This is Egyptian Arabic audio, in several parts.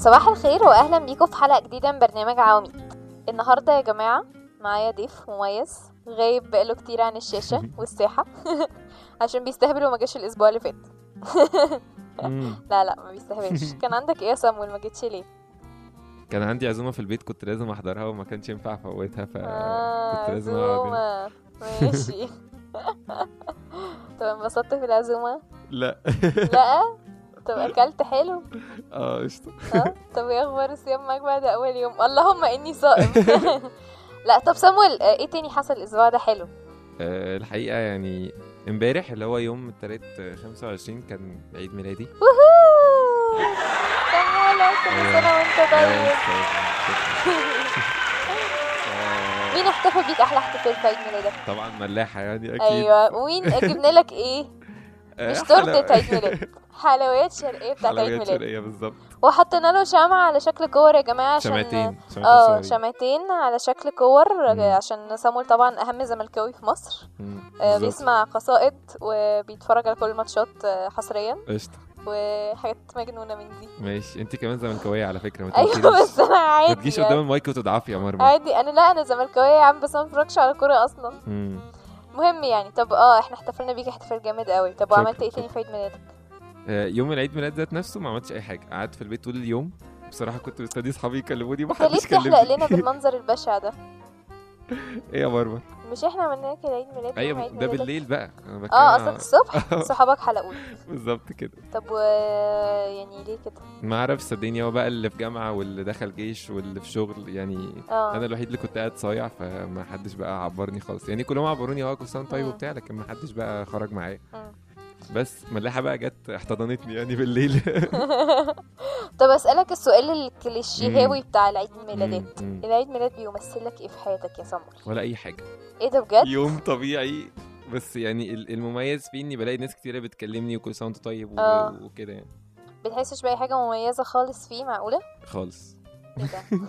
صباح الخير واهلا بيكم في حلقه جديده من برنامج عواميد النهارده يا جماعه معايا ضيف مميز غايب بقاله كتير عن الشاشه والساحه عشان بيستهبل وما جاش الاسبوع اللي فات مم. لا لا ما بيستهبلش كان عندك ايه يا صامويل ما جيتش ليه كان عندي عزومه في البيت كنت لازم احضرها وما كانش ينفع افوتها ف اه كنت لازم اقعد هنا. عزومه ماشي طب انبسطت في العزومه لا لا طب اكلت حلو اه قشطه اه طب ايه اخبار الصيام معاك بعد اول يوم اللهم اني صائم لا طب صامويل آه، ايه تاني حصل الاسبوع ده حلو آه، الحقيقه يعني امبارح اللي هو يوم التلات آه، 25 كان عيد ميلادي ووهو صامويل كل أيوة. سنه وانت أيوة، طيب آه، مين احتفل بيك احلى احتفال في عيد ميلادك طبعا ملاحه يعني اكيد ايوه ومين جبنا لك ايه آه، مش حلو- تورته عيد ميلاد حلويات شرقيه بتاعت عيد حلويات ميلاد شرقيه بالظبط وحطينا له شمعة على شكل كور يا جماعه عشان شمعتين شمعتين اه صغيرين. شمعتين على شكل كور مم. عشان صامويل طبعا اهم زملكاوي في مصر مم، آه، بالظبط. بيسمع قصائد وبيتفرج على كل الماتشات آه، حصريا قشطه وحاجات مجنونه من دي ماشي انت كمان زملكاويه على فكره ما ايوه تقوليش. بس انا ما عادي تجيش يعني. قدام المايك وتضعفي يا مرمى عادي انا لا انا زملكاويه يا عم بس أنا ما بتفرجش على كوره اصلا مم. المهم يعني طب اه احنا احتفلنا بيك احتفال جامد قوي طب شكرا، وعملت ايه تاني شكرا. في عيد ميلادك آه، يوم العيد ميلاد ذات نفسه ما عملتش اي حاجه قعدت في البيت طول اليوم بصراحه كنت مستني اصحابي يكلموني ما انت ليه حدش بتحلق كلمني لنا بالمنظر البشع ده ايه يا مرمى مش احنا عملنا لك العيد ميلاد يوم ايوه عيد ده ميلادك؟ بالليل بقى انا بتكلم اه على- قصدك الصبح صحابك حلقوا بالظبط كده طب و يعني ليه كده ما اعرفش صدقني هو بقى اللي في جامعه واللي دخل جيش واللي في شغل يعني اه انا الوحيد اللي كنت قاعد صايع فما حدش بقى عبرني خالص يعني كلهم عبروني اه كل سنه وأنت طيب مم. وبتاع لكن ما حدش بقى خرج معايا مم. بس ملاحه بقى جت احتضنتني يعني بالليل طب اسالك السؤال الكليشيهاوي مم. بتاع العيد ميلادات مم. مم. العيد ميلاد بيمثل لك ايه في حياتك يا سمر ولا اي حاجه ايه ده بجد يوم طبيعي بس يعني ال- المميز فيه اني بلاقي ناس كتيره بتكلمني وكل سنه وانت طيب و- آه. وكده يعني بتحسش باي حاجه مميزه خالص فيه معقوله خالص ايه ده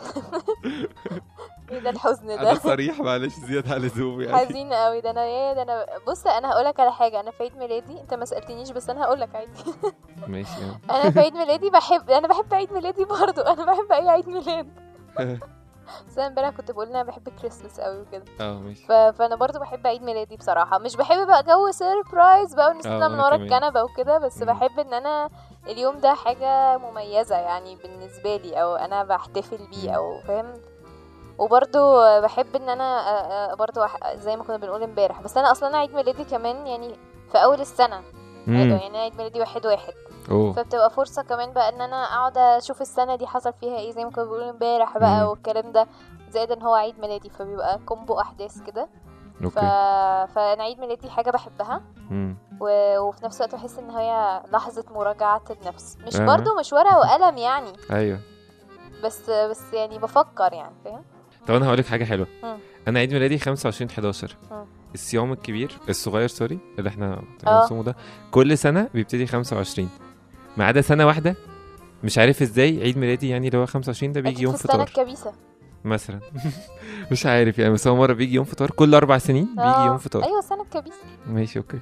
ايه ده الحزن انا ده صريح معلش زياده عن اللزوم يعني حزين قوي ده انا يا ده انا بص انا هقولك على حاجه انا في عيد ميلادي انت ما سالتنيش بس انا هقولك عادي ماشي يعني انا في عيد ميلادي بحب انا بحب عيد ميلادي برضو انا بحب اي عيد ميلاد بس انا امبارح كنت بقول ان انا بحب الكريسماس قوي وكده اه ماشي ف... فانا برضو بحب عيد ميلادي بصراحه مش بحب بقى جو سيربرايز بقى ونستنى آه، من وأنا ورا كمان. الكنبه وكده بس مم. بحب ان انا اليوم ده حاجه مميزه يعني بالنسبه لي او انا بحتفل بيه مم. او فاهم وبرضو بحب ان انا آه، آه، برضو أح- زي ما كنا بنقول امبارح بس انا اصلا عيد ميلادي كمان يعني في اول السنه مم. يعني انا عيد ميلادي واحد واحد اوه فبتبقى فرصة كمان بقى ان انا اقعد اشوف السنة دي حصل فيها ايه زي ما كنا بنقول امبارح مم. بقى والكلام ده زائد ان هو عيد ميلادي فبيبقى كومبو احداث كده ف... اوكي فانا عيد ميلادي حاجة بحبها مم. و... وفي نفس الوقت بحس ان هي لحظة مراجعة النفس مش أها. برضو مش ورقة وقلم يعني ايوه بس بس يعني بفكر يعني فاهم طب انا هقول لك حاجه حلوه مم. انا عيد ميلادي 25 11 مم. الصيام الكبير الصغير سوري اللي احنا آه. بنصومه ده كل سنه بيبتدي 25 ما عدا سنه واحده مش عارف ازاي عيد ميلادي يعني اللي هو 25 ده بيجي أكيد يوم في السنة فطار الكبيسة مثلا مش عارف يعني بس هو مره بيجي يوم فطار كل اربع سنين بيجي آه. يوم فطار ايوه السنة الكبيسة ماشي اوكي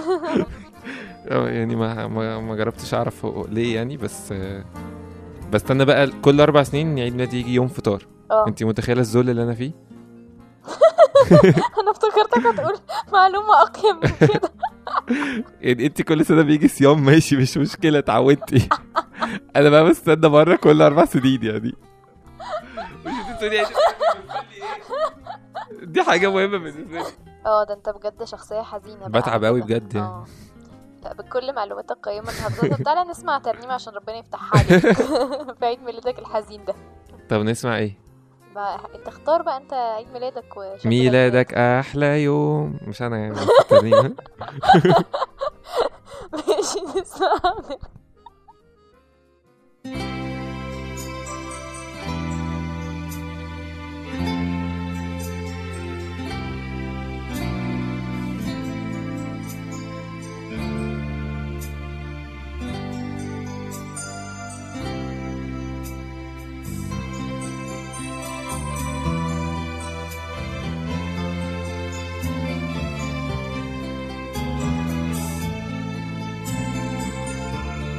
اه يعني ما ما, ما جربتش اعرف هو ليه يعني بس آه، بستنى بقى كل اربع سنين عيد ميلادي يجي يوم فطار اه انت متخيله الذل اللي انا فيه انا افتكرتك هتقول معلومة اقيم من كده يعني انت كل سنه بيجي صيام ماشي مش مشكله اتعودتي انا بقى بستنى مره كل اربع سنين يعني مش بتقولي يعني دي حاجه مهمه بالنسبه لي اه ده انت بجد شخصية حزينة بقى بتعب على قوي كده. بجد يعني. اه لا بكل معلوماتك القيمة النهارده طب تعالى نسمع ترنيمة عشان ربنا يفتحها عليك في عيد ميلادك الحزين ده طب نسمع ايه بقى انت اختار بقى انت عيد ميلادك وشكلك ميلادك احلى يوم مش انا يعني بس الترنيمة. ماشي نسمع ميلادك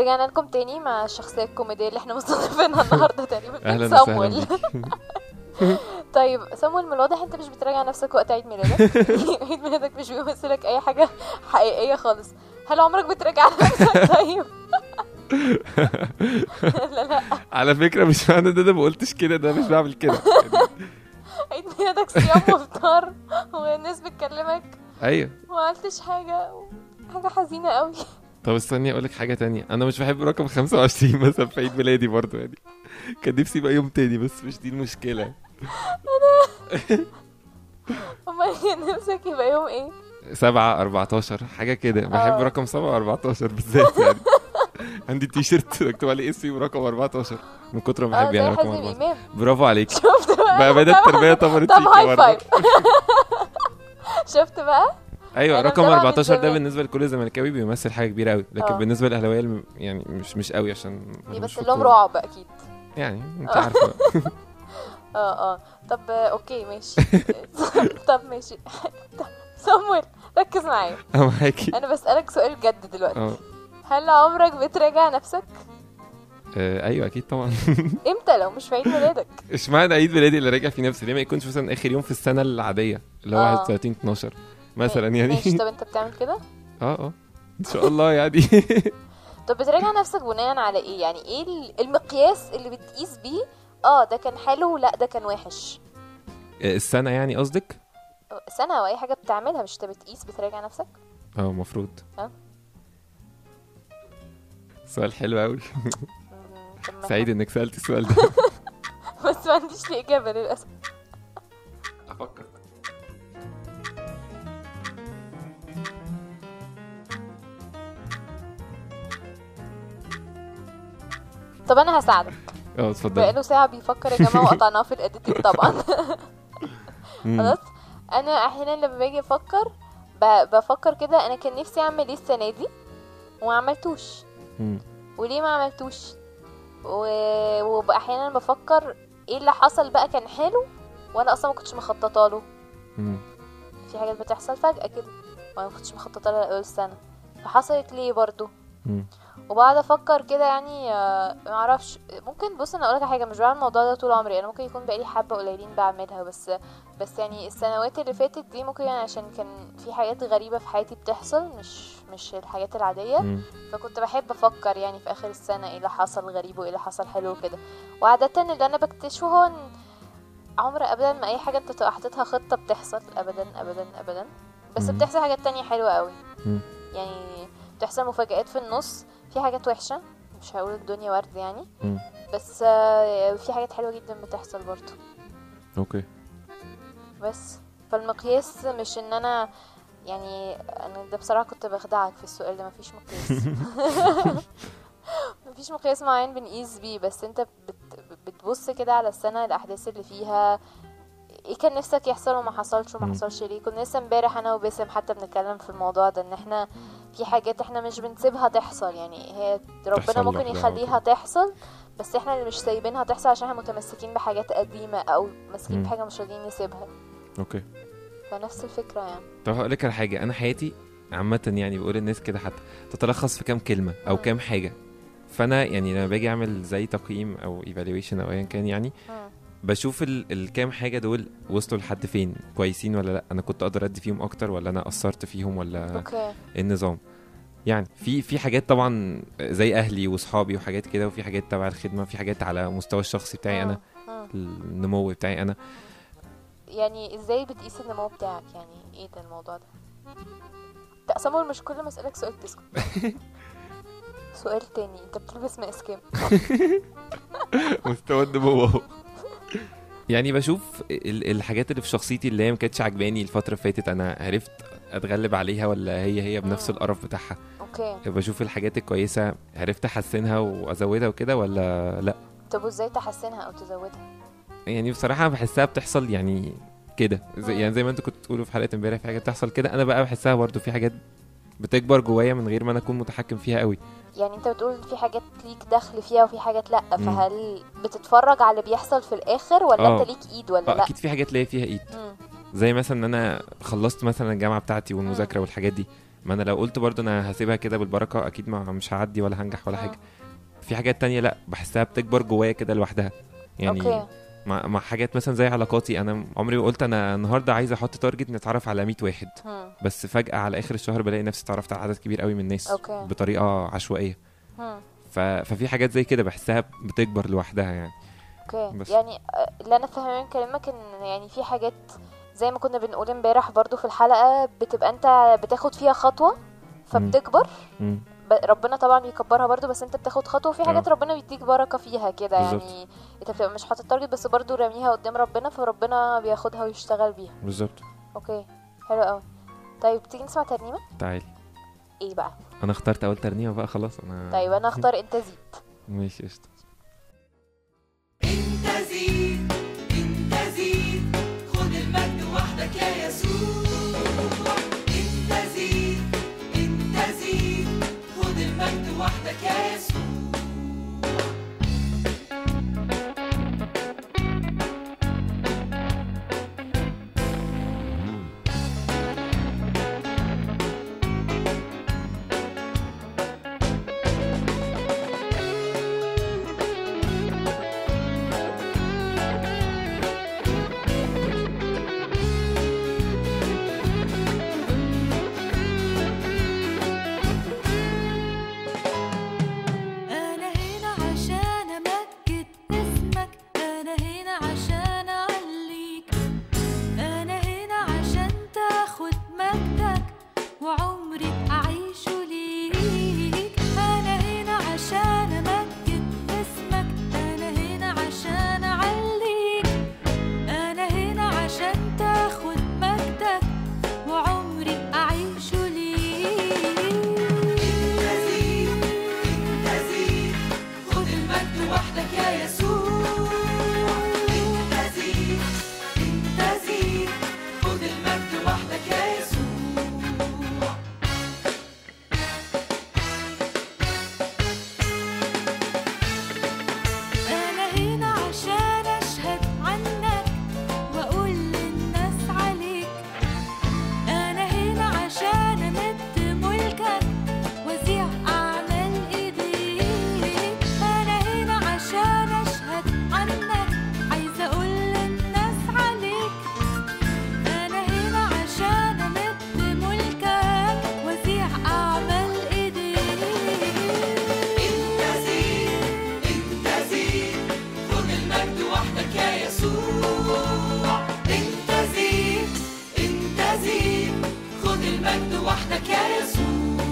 ورجعنا لكم تاني مع الشخصية الكوميدية اللي احنا مستضيفينها النهاردة تقريبا اهلا وسهلا صامويل بيك طيب صامويل من الواضح انت مش بتراجع نفسك وقت عيد ميلادك عيد ميلادك مش بيمثلك اي حاجة حقيقية خالص هل عمرك بتراجع نفسك طيب لا لا على فكره مش معنى ده انا ما قلتش كده ده مش بعمل كده عيد ميلادك صيام وافطار والناس بتكلمك ايوه ما عملتش حاجة حاجة حزينة قوي طب استني اقول لك حاجه تانية انا مش بحب رقم 25 مثلا في عيد ميلادي برضه يعني كان نفسي يبقى يوم تاني بس مش دي المشكله امال كان نفسك يبقى يوم ايه 7 14 حاجه كده بحب آه. رقم 7 14 بالذات يعني عندي تي شيرت مكتوب عليه اسمي ورقم 14 من كتر ما اه بحب زي يعني رقم حازم 14 امام برافو عليك شفت بقى بقى بدات التربيه طمرت طب فيك هاي برضه. فايف شفت بقى ايوه أنا رقم متابعة من 14 ده زمان. بالنسبه لكل زملكاوي بيمثل حاجه كبيره قوي لكن آه. بالنسبه للاهلاويه الم- يعني مش مش قوي عشان ملهمش بيمثل في لهم الكورة. رعب اكيد يعني انت آه. عارفه اه اه طب آه، اوكي ماشي طب ماشي طب صامويل ركز معايا اه معاكي انا بسألك سؤال جد دلوقتي اه هل عمرك بتراجع نفسك آه، ايوه اكيد طبعا امتى لو مش في عيد ميلادك اشمعنى عيد ميلادي اللي راجع في نفسي ليه ما يكونش مثلا اخر يوم في السنه العاديه اللي هو آه. 31 12 مثلا يعني ماشي طب انت بتعمل كده اه اه ان شاء الله يعني طب بتراجع نفسك بناء على ايه يعني ايه ال- المقياس اللي بتقيس بيه اه ده كان حلو لا ده كان وحش آه، السنه يعني قصدك سنة او اي حاجة بتعملها مش انت بتقيس بتراجع نفسك اه المفروض آه. سؤال حلو قوي مم، طب ما- سعيد انك سالتي السؤال ده بس ما عنديش ليه اجابة للاسف افكر طب انا هساعدك اه اتفضل بقاله ساعة بيفكر يا جماعة وقطعناه في الاديتنج طبعا مم. خلاص انا احيانا لما باجي افكر ب- بفكر كده انا كان نفسي اعمل ايه السنة دي وما عملتوش مم. وليه ما عملتوش و... واحيانا بفكر ايه اللي حصل بقى كان حلو وانا اصلا ما كنتش مخططه له مم. في حاجات بتحصل فجأة كده وانا ما كنتش مخططه لها اول السنة فحصلت ليه برضو مم. وبقعد افكر كده يعني آه، معرفش ممكن بص انا اقولك على حاجه مش بعمل الموضوع ده طول عمري انا ممكن يكون بقالي حبه قليلين بعملها بس بس يعني السنوات اللي فاتت دي ممكن يعني عشان كان في حاجات غريبه في حياتي بتحصل مش مش الحاجات العاديه مم. فكنت بحب افكر يعني في اخر السنه ايه اللي حصل غريب وايه اللي حصل حلو وكده وعاده اللي انا بكتشفه هو ان عمر ابدا ما اي حاجه انت تبقى حاططها خطه بتحصل ابدا ابدا ابدا بس مم. بتحصل حاجات تانية حلوه قوي مم. يعني بتحصل مفاجآت في النص في حاجات وحشه مش هقول الدنيا ورد يعني مم. بس آه، في حاجات حلوه جدا بتحصل برضه اوكي بس فالمقياس مش ان انا يعني انا ده بصراحه كنت بخدعك في السؤال ده مفيش مقياس مفيش مقياس معين بنقيس بيه بس انت بت بتبص كده على السنه الاحداث اللي فيها ايه كان نفسك يحصل وما حصلش وما مم. حصلش ليه كنا لسه امبارح انا وباسم حتى بنتكلم في الموضوع ده ان احنا في حاجات احنا مش بنسيبها تحصل يعني هي ربنا تحصل ممكن لوحدها يخليها تحصل بس احنا اللي مش سايبينها تحصل عشان احنا متمسكين بحاجات قديمه او ماسكين مم. بحاجه مش راضيين نسيبها اوكي فنفس الفكره يعني طب هقول لك على حاجه انا حياتي عامه يعني بقول الناس كده حتى تتلخص في كام كلمه او مم. كام حاجه فانا يعني لما باجي اعمل زي تقييم او ايفالويشن او ايا كان يعني مم. بشوف ال- الكام حاجه دول وصلوا لحد فين كويسين ولا لا انا كنت اقدر ادي فيهم اكتر ولا انا قصرت فيهم ولا اوكي إيه النظام يعني في في حاجات طبعا زي اهلي واصحابي وحاجات كده وفي حاجات تبع الخدمه في حاجات على مستوى الشخصي بتاعي انا مم. مم. النمو بتاعي انا يعني ازاي بتقيس النمو بتاعك يعني ايه ده الموضوع ده لا سامول مش كل ما اسالك سؤال تسكت سؤال تاني انت بتلبس مقاس كام مستوى النمو اهو يعني بشوف ال- الحاجات اللي في شخصيتي اللي هي ما كانتش عجباني الفتره اللي فاتت انا عرفت اتغلب عليها ولا هي هي بنفس مم. القرف بتاعها اوكي بشوف الحاجات الكويسه عرفت احسنها وازودها وكده ولا لا طب وازاي تحسنها او تزودها يعني بصراحه بحسها بتحصل يعني كده زي مم. يعني زي ما انتوا كنتوا بتقولوا في حلقه امبارح في حاجات بتحصل كده انا بقى بحسها برضو في حاجات بتكبر جوايا من غير ما انا اكون متحكم فيها قوي يعني انت بتقول في حاجات ليك دخل فيها وفي حاجات لا مم. فهل بتتفرج على اللي بيحصل في الاخر ولا آه. انت ليك ايد ولا اه لا اكيد في حاجات ليا فيها ايد مم. زي مثلا ان انا خلصت مثلا الجامعه بتاعتي والمذاكره والحاجات دي ما انا لو قلت برضو انا هسيبها كده بالبركه اكيد ما مش هعدي ولا هنجح ولا مم. حاجه في حاجات تانية لا بحسها بتكبر جوايا كده لوحدها يعني اوكي مع, مع حاجات مثلا زي علاقاتي انا عمري ما قلت انا النهارده عايز احط تارجت نتعرف على 100 واحد هم. بس فجاه على اخر الشهر بلاقي نفسي اتعرفت على عدد كبير قوي من الناس أوكي. بطريقه عشوائيه هم. ف... ففي حاجات زي كده بحسها بتكبر لوحدها يعني اوكي بس. يعني آه، اللي انا فاهمه من كلامك ان يعني في حاجات زي ما كنا بنقول امبارح برضو في الحلقه بتبقى انت بتاخد فيها خطوه فبتكبر مم. ب- ربنا طبعا بيكبرها برضو بس انت بتاخد خطوه وفي حاجات اه. ربنا بيديك بركه فيها كده بالظبط. يعني انت بتبقى مش حاطط تارجت بس برضو راميها قدام ربنا فربنا بياخدها ويشتغل بيها بالظبط اوكي حلو قوي طيب تيجي نسمع ترنيمه تعالي ايه بقى انا اخترت اول ترنيمه بقى خلاص انا طيب انا اختار انت زيد ماشي قشطه انت زيد انت زيد خد المجد وحدك يا يسوع انت زيد انت زيد خد المجد وحدك يا يسوع أنا هنا عشان أمجد اسمك أنا هنا عشان أعليك أنا هنا عشان تاخد مجدك وعمري أعيشه ليك أنا هنا عشان أمجد اسمك أنا هنا عشان أعليك أنا هنا عشان تاخد مجدك وعمري أعيشه ليك انت زيد انت زيد خد المجد وحدك يا يسوع انت زيد انت زيد خد المجد وحدك يا يسوع أنا هنا عشان أشهد عنك وأقول للناس عليك أنا هنا عشان أمد ملكك وأذيع أعمال إيديك أنا هنا عشان أشهد عنك عايزة أقول للناس عليك أنا هنا عشان أمد ملكك وأذيع أعمال إيديك انت زيد انت زيد خد المجد وحدك يا يسوع انت زيد انت زيد خد المجد وحدك يا يسوع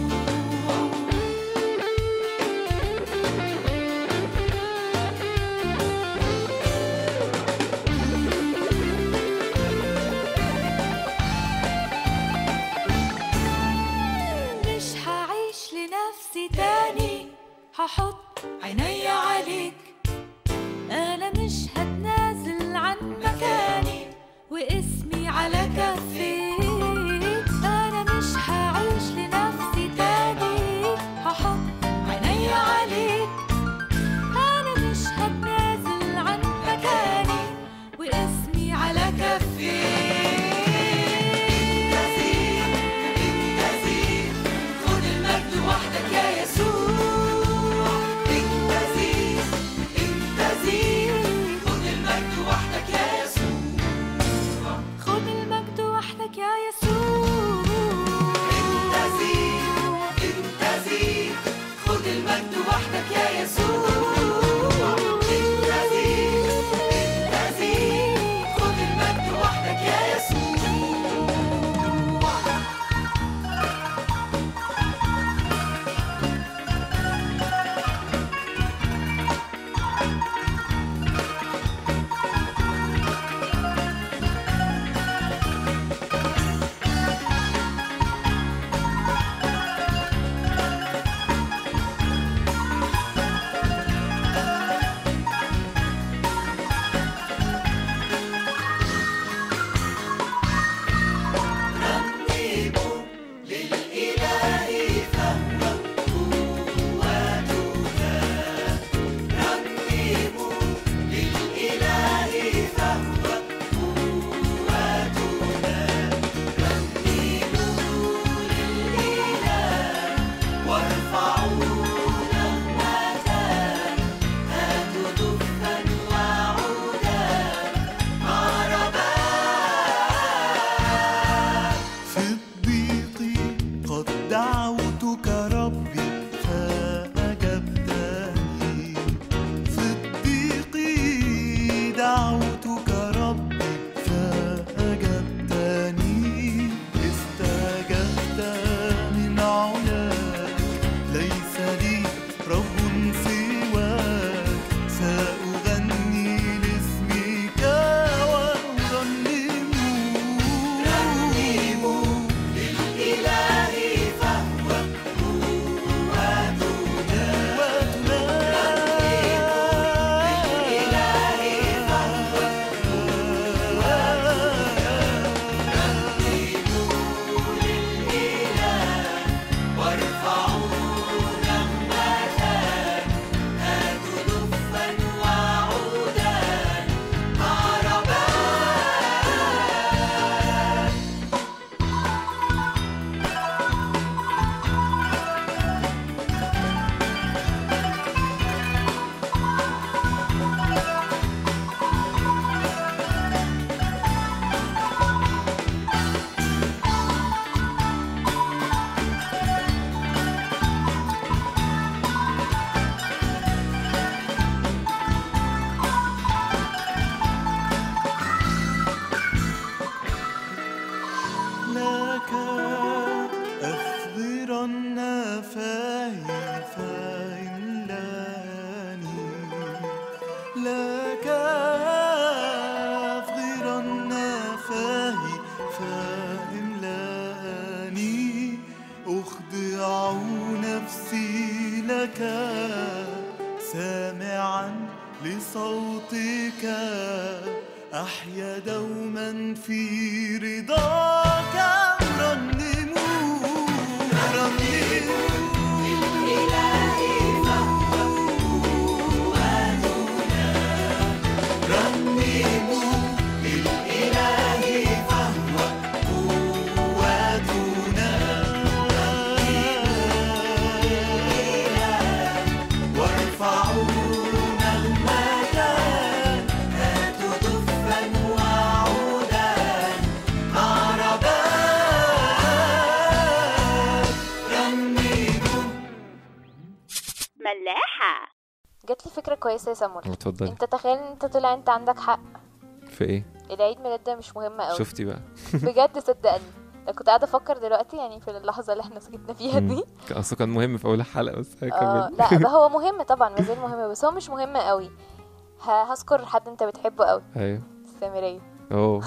مش هعيش لنفسي تاني هحط عيني عليك انا مش هتنازل عن مكاني واسمي على كفيك انا مش هعيش لنفسي تاني هحط عيني عليك انا مش هتنازل عن مكاني واسمي على كفيك انت زيد انت زيد خد المجد وحدك يا يسوع أحيا دوما في رضاك رنموا رنموا رنموا للإله فهو قوتنا وارفعوا مهما كان هاتوا دفا وعودا مع رباب رنموا ملاحة جات لي فكره كويسه يا سمر اتفضلي انت تخيل ان انت طلع انت عندك حق في ايه العيد ميلاد ده مش مهم قوي شفتي بقى بجد صدقني انا كنت قاعده افكر دلوقتي يعني في اللحظه اللي احنا سكتنا فيها مم. دي كان- اصلا كان مهم في اول حلقه بس آه هكمل لا ده هو مهم طبعا ما زال مهم بس هو مش مهم قوي ه- هذكر حد انت بتحبه قوي ايوه السامريه اوه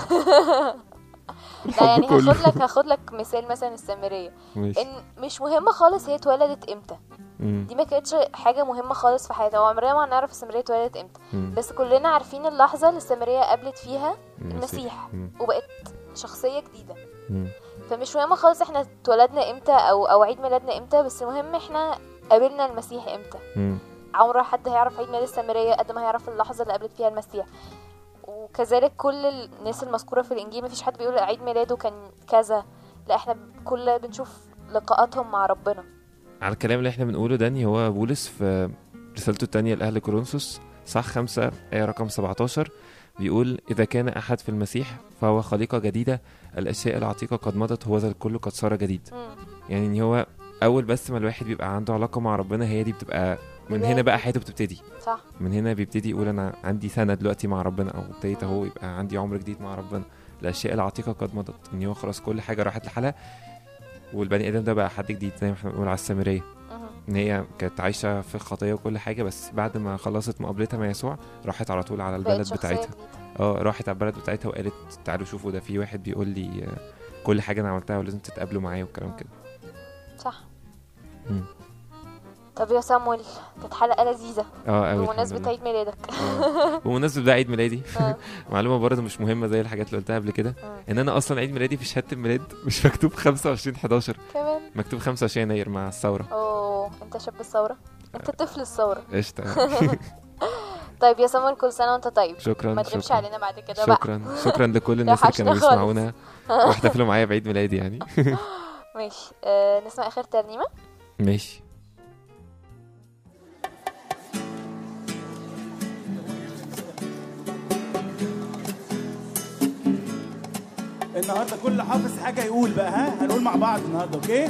لا يعني الحب كله. هاخد لك هاخد لك مثال مثلا السامريه ماشي ان مش مهم خالص هي اتولدت امتى مم. دي ما كانتش حاجه مهمه خالص في حياتها وعمرنا ما هنعرف السامريه اتولدت امتى مم. بس كلنا عارفين اللحظه اللي السامريه قابلت فيها المسيح مم. وبقت شخصيه جديده مم. فمش مهم خالص احنا اتولدنا امتى او او عيد ميلادنا امتى بس المهم احنا قابلنا المسيح امتى مم. عمر حد هيعرف عيد ميلاد السامريه قد ما هيعرف اللحظه اللي قابلت فيها المسيح وكذلك كل الناس المذكوره في الانجيل مفيش حد بيقول عيد ميلاده كان كذا لا احنا كل بنشوف لقاءاتهم مع ربنا على الكلام اللي احنا بنقوله داني هو بولس في رسالته التانية لأهل كورنثوس صح خمسة آية رقم 17 بيقول إذا كان أحد في المسيح فهو خليقة جديدة الأشياء العتيقة قد مضت وهذا الكل قد صار جديد مم. يعني إن هو أول بس ما الواحد بيبقى عنده علاقة مع ربنا هي دي بتبقى من بداية هنا بقى جديدة. حياته بتبتدي صح من هنا بيبتدي يقول أنا عندي سنة دلوقتي مع ربنا أو ابتديت أهو يبقى عندي عمر جديد مع ربنا الأشياء العتيقة قد مضت إن هو خلاص كل حاجة راحت لحالها والبني آدم ده بقى حد جديد زي ما احنا بنقول على السامرية مهم. ان هي كانت عايشه في خطيه وكل حاجه بس بعد ما خلصت مقابلتها مع يسوع راحت على طول على بقت البلد شخصية بتاعتها جديدة. اه راحت على البلد بتاعتها وقالت تعالوا شوفوا ده في واحد بيقول لي آه، كل حاجه انا عملتها ولازم تتقابلوا معايا والكلام كده صح مم. طب يا سامويل كانت حلقه لذيذه اه قوي بمناسبه عيد ميلادك بمناسبه ده عيد ميلادي آه. معلومه برضه مش مهمه زي الحاجات اللي قلتها قبل كده مم. ان انا اصلا عيد ميلادي في شهاده الميلاد مش مكتوب 25 11 كمان مكتوب 25 يناير مع الثوره اوه انت شاب الثوره انت طفل الثوره قشطه طيب يا سامويل كل سنه وانت طيب شكرا ما تغيبش شكرا علينا بعد كده بقى شكرا شكرا لكل الناس اللي كانوا توحشنا خالص. بيسمعونا واحتفلوا معايا بعيد ميلادي يعني ماشي آه نسمع اخر ترنيمه ماشي النهارده كل حافظ حاجه يقول بقى ها هنقول مع بعض النهارده اوكي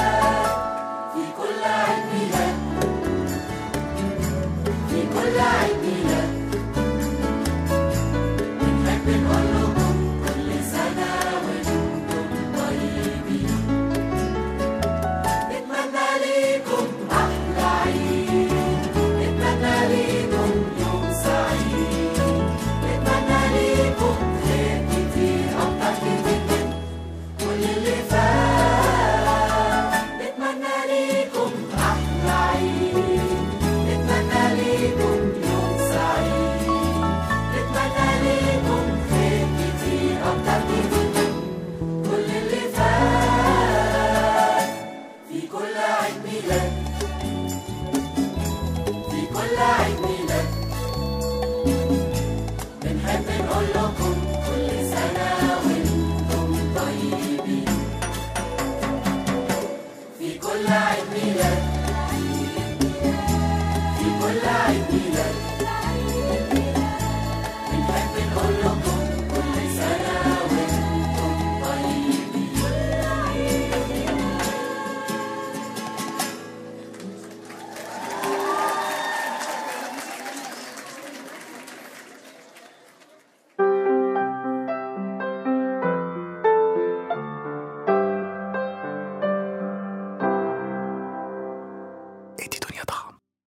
في كل عيد